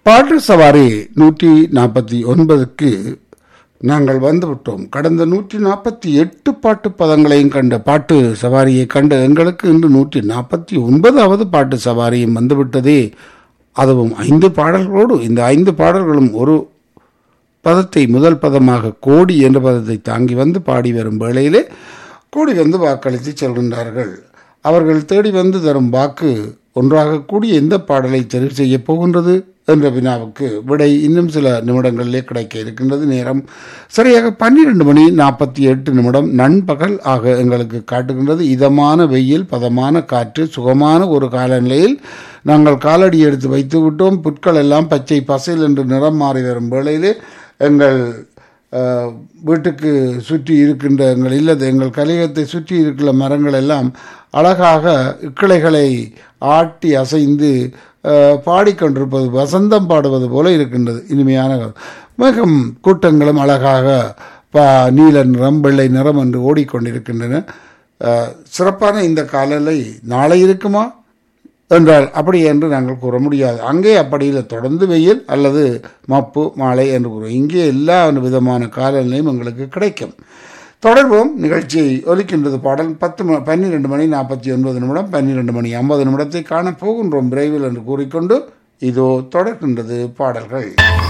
பாட்டு சவாரி நூற்றி நாற்பத்தி ஒன்பதுக்கு நாங்கள் வந்துவிட்டோம் கடந்த நூற்றி நாற்பத்தி எட்டு பாட்டு பதங்களையும் கண்ட பாட்டு சவாரியை கண்ட எங்களுக்கு இன்று நூற்றி நாற்பத்தி ஒன்பதாவது பாட்டு சவாரியும் வந்துவிட்டதே அதுவும் ஐந்து பாடல்களோடு இந்த ஐந்து பாடல்களும் ஒரு பதத்தை முதல் பதமாக கோடி என்ற பதத்தை தாங்கி வந்து பாடி வரும் வேளையிலே கோடி வந்து வாக்களித்து செல்கின்றார்கள் அவர்கள் தேடி வந்து தரும் வாக்கு ஒன்றாக கூடிய எந்த பாடலை தெரிவு செய்ய போகின்றது என்ற வினாவுக்கு விடை இன்னும் சில நிமிடங்களிலே கிடைக்க இருக்கின்றது நேரம் சரியாக பன்னிரண்டு மணி நாற்பத்தி எட்டு நிமிடம் நண்பகல் ஆக எங்களுக்கு காட்டுகின்றது இதமான வெயில் பதமான காற்று சுகமான ஒரு காலநிலையில் நாங்கள் காலடி எடுத்து வைத்து விட்டோம் புட்கள் எல்லாம் பச்சை பசைல் என்று நிறம் மாறி வரும் வேளையிலே எங்கள் அஹ், வீட்டுக்கு சுற்றி இருக்கின்ற எங்கள் இல்லது எங்கள் கலிகத்தை சுற்றி இருக்கிற மரங்கள் எல்லாம் அழகாக கிளைகளை ஆட்டி அசைந்து அஹ், பாடிக்கொண்டிருப்பது வசந்தம் பாடுவது போல இருக்கின்றது இனிமையான மேகம் கூட்டங்களும் அழகாக பா நீல நிறம் வெள்ளை நிறம் என்று ஓடிக்கொண்டிருக்கின்றன அஹ், சிறப்பான இந்த காலநிலை நாளை இருக்குமா என்றால் அப்படி என்று நாங்கள் கூற முடியாது அங்கே அப்படி இல்லை தொடர்ந்து வெயில் அல்லது மப்பு மாலை என்று கூறுவோம் இங்கே எல்லா விதமான காலநிலையும் எங்களுக்கு கிடைக்கும் தொடர்வோம் நிகழ்ச்சியை ஒலிக்கின்றது பாடல் பத்து ம பன்னிரெண்டு மணி நாற்பத்தி ஒன்பது நிமிடம் பன்னிரெண்டு மணி ஐம்பது நிமிடத்தை காணப் போகின்றோம் விரைவில் என்று கூறிக்கொண்டு இதோ தொடர்கின்றது பாடல்கள்